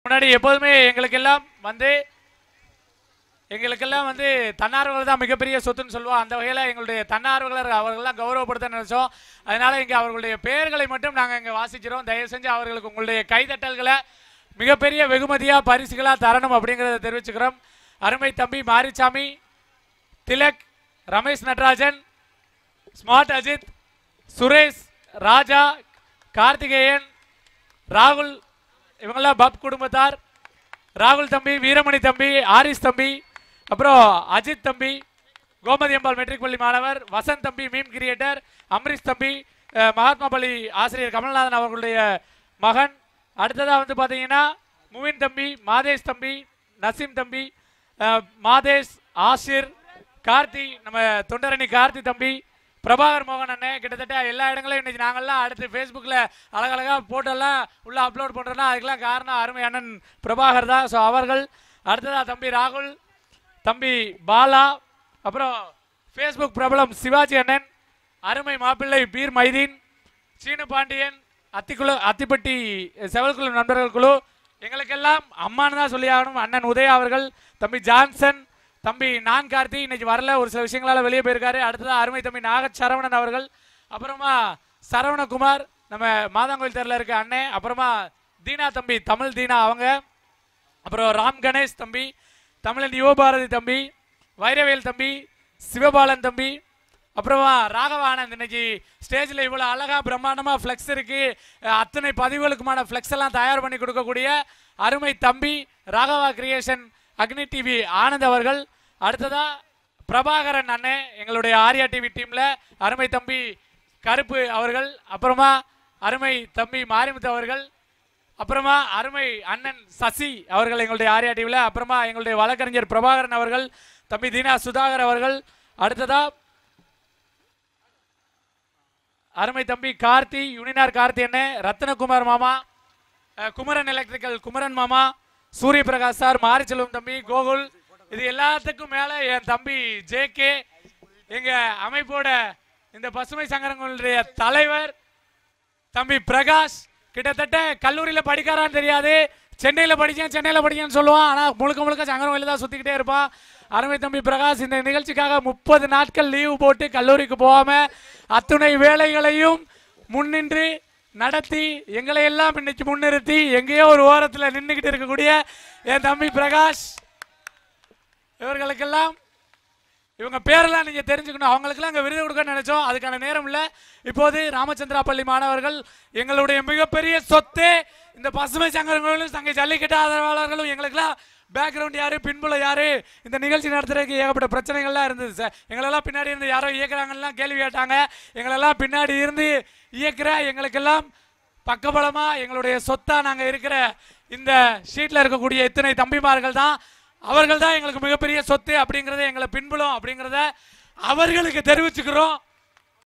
முன்னாடி எப்போதுமே எங்களுக்கெல்லாம் வந்து எங்களுக்கெல்லாம் வந்து தன்னார்வலர் தான் மிகப்பெரிய சொத்துன்னு சொல்லுவோம் அந்த வகையில் எங்களுடைய தன்னார்வலர் அவர்கள்லாம் கௌரவப்படுத்த நினைச்சோம் அதனால இங்கே அவர்களுடைய பெயர்களை மட்டும் நாங்கள் இங்கே வாசிக்கிறோம் தயவு செஞ்சு அவர்களுக்கு உங்களுடைய கைதட்டல்களை மிகப்பெரிய வெகுமதியாக பரிசுகளாக தரணும் அப்படிங்கிறத தெரிவிச்சுக்கிறோம் அருமை தம்பி மாரிசாமி திலக் ரமேஷ் நடராஜன் ஸ்மார்ட் அஜித் சுரேஷ் ராஜா கார்த்திகேயன் ராகுல் இவங்கெல்லாம் பப் குடும்பத்தார் ராகுல் தம்பி வீரமணி தம்பி ஆரிஸ் தம்பி அப்புறம் அஜித் தம்பி கோமதி அம்பாள் மெட்ரிக் பள்ளி மாணவர் வசந்த் தம்பி மீம் கிரியேட்டர் அம்ரீஷ் தம்பி அஹ், மகாத்மா பள்ளி ஆசிரியர் கமல்நாதன் அவர்களுடைய மகன் அடுத்ததாக வந்து பார்த்தீங்கன்னா முவின் தம்பி மாதேஷ் தம்பி நசீம் தம்பி அஹ், மாதேஷ் ஆஷிர் கார்த்தி நம்ம தொண்டரணி கார்த்தி தம்பி பிரபாகர் மோகன் அண்ணன் கிட்டத்தட்ட எல்லா இடங்களையும் இன்னைக்கு நாங்கள்லாம் அடுத்து ஃபேஸ்புக்கில் அழகழகாக போட்டோல்லாம் உள்ள அப்லோட் பண்ணுறோன்னா அதுக்கெல்லாம் காரணம் அருமை அண்ணன் பிரபாகர் தான் ஸோ அவர்கள் அடுத்ததா தம்பி ராகுல் தம்பி பாலா அப்புறம் ஃபேஸ்புக் பிரபலம் சிவாஜி அண்ணன் அருமை மாப்பிள்ளை பீர் மைதீன் சீனு பாண்டியன் அத்திக்குழு அத்திப்பட்டி செவல்குழு நண்பர்கள் குழு எங்களுக்கெல்லாம் அம்மான்னு தான் சொல்லி ஆகணும் அண்ணன் உதயா அவர்கள் தம்பி ஜான்சன் தம்பி நான் கார்த்தி இன்னைக்கு வரல ஒரு சில விஷயங்களால வெளியே போயிருக்காரு அடுத்ததான் அருமை தம்பி நாக சரவணன் அவர்கள் அப்புறமா சரவணகுமார் நம்ம மாதாங்கோயில் தெருல இருக்க அண்ணன் அப்புறமா தீனா தம்பி தமிழ் தீனா அவங்க அப்புறம் ராம் கணேஷ் தம்பி தமிழன் யுவபாரதி தம்பி வைரவேல் தம்பி சிவபாலன் தம்பி அப்புறமா ராகவ ஆனந்த் இன்னைக்கு ஸ்டேஜில் இவ்வளோ அழகா பிரம்மாண்டமாக ஃப்ளெக்ஸ் இருக்கு அஹ் அத்தனை பதிவுகளுக்குமான ஃப்ளெக்ஸ் எல்லாம் தயார் பண்ணி கொடுக்கக்கூடிய அருமை தம்பி ராகவா கிரியேஷன் அக்னி டிவி ஆனந்த் அவர்கள் அடுத்ததா பிரபாகரன் அண்ணன் எங்களுடைய ஆர்யா டிவி டீம்ல அருமை தம்பி கருப்பு அவர்கள் அப்புறமா அருமை தம்பி மாரிமுத்து அவர்கள் அப்புறமா அருமை அண்ணன் சசி அவர்கள் எங்களுடைய ஆர்யா டிவியில் அப்புறமா எங்களுடைய வழக்கறிஞர் பிரபாகரன் அவர்கள் தம்பி தீனா சுதாகர் அவர்கள் அடுத்ததா அருமை தம்பி கார்த்தி யுனினார் கார்த்தி அண்ணன் ரத்னகுமார் மாமா அஹ், குமரன் எலக்ட்ரிக்கல் குமரன் மாமா சூரிய பிரகாஷ் சார் மாரிச்செல்வம் தம்பி கோகுல் இது எல்லாத்துக்கும் மேல என் தம்பி ஜேகே எங்க அமைப்போட இந்த பசுமை சங்கரங்களுடைய தலைவர் தம்பி பிரகாஷ் கிட்டத்தட்ட கல்லூரியில படிக்காரான்னு தெரியாது சென்னையில படிச்சேன் சென்னையில படிக்கேன்னு சொல்லுவான் ஆனா முழுக்க முழுக்க சங்கரவழியில தான் சுத்திக்கிட்டே இருப்பான் அருமை தம்பி பிரகாஷ் இந்த நிகழ்ச்சிக்காக முப்பது நாட்கள் லீவு போட்டு கல்லூரிக்கு போகாம அத்துணை வேலைகளையும் முன்னின்று நடத்தி எங்களை எல்லாம் இன்னைக்கு முன்னிறுத்தி எங்கேயோ ஒரு ஓரத்துல நின்றுகிட்டு இருக்கக்கூடிய என் தம்பி பிரகாஷ் இவர்களுக்கெல்லாம் இவங்க பேரெல்லாம் நீங்க தெரிஞ்சுக்கணும் அவங்களுக்கெல்லாம் அங்க விருது கொடுக்க நினைச்சோம் அதுக்கான நேரம் இல்ல இப்போது ராமச்சந்திரா பள்ளி மாணவர்கள் எங்களுடைய மிகப்பெரிய சொத்து இந்த பசுமை சங்கரங்களும் தங்கை ஜல்லிக்கட்டு ஆதரவாளர்களும் எங்களுக்கெல்லாம் பேக்ரவுண்ட் யாரு பின்புலம் யாரு இந்த நிகழ்ச்சி நடத்துறதுக்கு ஏகப்பட்ட பிரச்சனைகள்லாம் இருந்தது சார் எங்களெல்லாம் பின்னாடி இருந்து யாரோ இயக்குறாங்கலாம் கேள்வி கேட்டாங்க எங்களெல்லாம் பின்னாடி இருந்து இயக்குற எங்களுக்கெல்லாம் பக்கபலமா எங்களுடைய சொத்தா நாங்க இருக்கிற இந்த ஷீட்ல இருக்கக்கூடிய இத்தனை தம்பிமார்கள் தான் அவர்கள் தான் எங்களுக்கு மிகப்பெரிய சொத்து அப்படிங்கறத எங்களை பின்புலம் அப்படிங்கறத அவர்களுக்கு தெரிவிச்சுக்கிறோம்